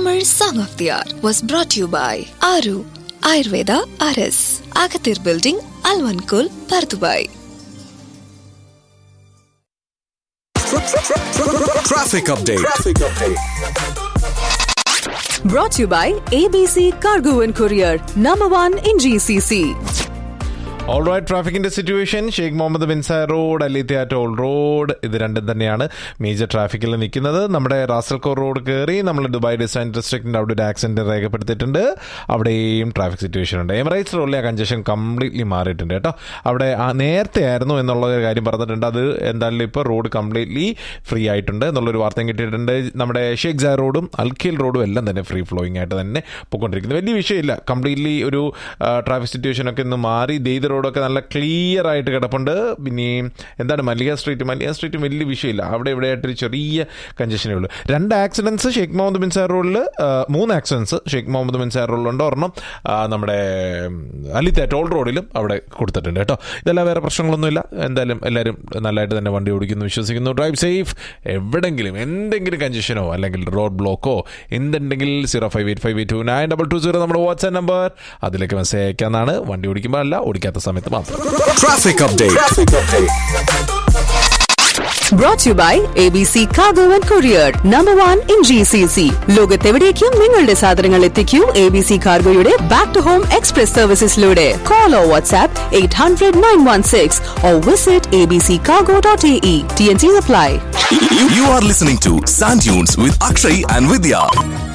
Tamil Song of the Hour was brought to you by Aru Ayurveda RS, Agathir Building, Alvankul, Pardubai. Traffic update. Brought to you by ABC Cargo and Courier, number one in GCC. All right ട്രാഫിക്കിന്റെ situation Sheikh Mohammed bin Zayed road അലിത്യ toll road ഇത് രണ്ടും തന്നെയാണ് major ട്രാഫിക്കിൽ നിൽക്കുന്നത് നമ്മുടെ Ras Al Khor road കയറി നമ്മൾ Dubai design ഡിസ്ട്രിക്റ്റിന്റെ അവിടെ ഒരു ആക്സിഡന്റ് രേഖപ്പെടുത്തിയിട്ടുണ്ട് അവിടെയും ട്രാഫിക് സിറ്റുവേഷൻ ഉണ്ട് എമറൈറ്റ്സ് റോഡിലെ ആ കഞ്ചഷൻ കംപ്ലീറ്റ്ലി മാറിയിട്ടുണ്ട് കേട്ടോ അവിടെ ആ നേരത്തെ ആയിരുന്നു എന്നുള്ള ഒരു കാര്യം പറഞ്ഞിട്ടുണ്ട് അത് എന്തായാലും ഇപ്പോൾ റോഡ് കംപ്ലീറ്റ്ലി ഫ്രീ ആയിട്ടുണ്ട് എന്നുള്ളൊരു വാർത്തയും കിട്ടിയിട്ടുണ്ട് നമ്മുടെ ഷേഖ് ജാ റോഡും അൽഖീൽ റോഡും എല്ലാം തന്നെ ഫ്രീ ഫ്ലോയിങ് ആയിട്ട് തന്നെ പോയിക്കൊണ്ടിരിക്കുന്നത് വലിയ വിഷയമില്ല കംപ്ലീറ്റ്ലി ഒരു ട്രാഫിക് സിറ്റുവേഷൻ ഒക്കെ ഇന്ന് മാറി ദെയ്ത് റോഡൊക്കെ നല്ല ക്ലിയർ ആയിട്ട് കിടപ്പുണ്ട് പിന്നെ എന്താണ് മല്ലിക സ്ട്രീറ്റ് മല്ലിക സ്ട്രീറ്റ് വലിയ വിഷയമില്ല അവിടെ ഇവിടെ ആയിട്ടൊരു ചെറിയ കഞ്ചഷനേ ഉള്ളൂ രണ്ട് accidents Sheikh Mohammed bin Zayed റോഡിൽ മൂന്ന് accidents Sheikh Mohammed bin Zayed റോഡിലുണ്ട് ഒരെണ്ണം ആ, നമ്മുടെ അലിത്ത ടോൾ റോഡിലും അവിടെ കൊടുത്തിട്ടുണ്ട് കേട്ടോ ഇതെല്ലാം വേറെ പ്രശ്നങ്ങളൊന്നുമില്ല എന്തായാലും എല്ലാവരും നല്ലതായിട്ട് തന്നെ വണ്ടി ഓടിക്കുന്നു വിശ്വസിക്കുന്നു ഡ്രൈവ് സേഫ് എവിടെങ്കിലും എന്തെങ്കിലും കഞ്ചഷനോ അല്ലെങ്കിൽ റോഡ് ബ്ലോക്കോ എന്തുണ്ടെങ്കിൽ zero five eight five eight two nine double two zero നമ്മുടെ വാട്സ്ആപ്പ് നമ്പർ അതിലേക്ക് മെസ്സേജ് അയക്കാന്നാണ് വണ്ടി ഓടിക്കുമ്പോൾ അല്ല ഓടിക്കാത്ത സമയത്ത് മാത്രം Traffic update. Brought to you by ABC Cargo and Courier, number one in GCC. ലോകത്തെവിടേക്കും നിങ്ങളുടെ സാധനങ്ങൾ എത്തിക്കൂ എ ബി സി കാർഗോയുടെ ബാക്ക് ടു ഹോം എക്സ്പ്രസ് സർവീസസിലൂടെ call or WhatsApp eight hundred nine one six or visit A B C cargo dot A E T N C apply You, you are listening to Sand Dunes with Akshay and Vidya.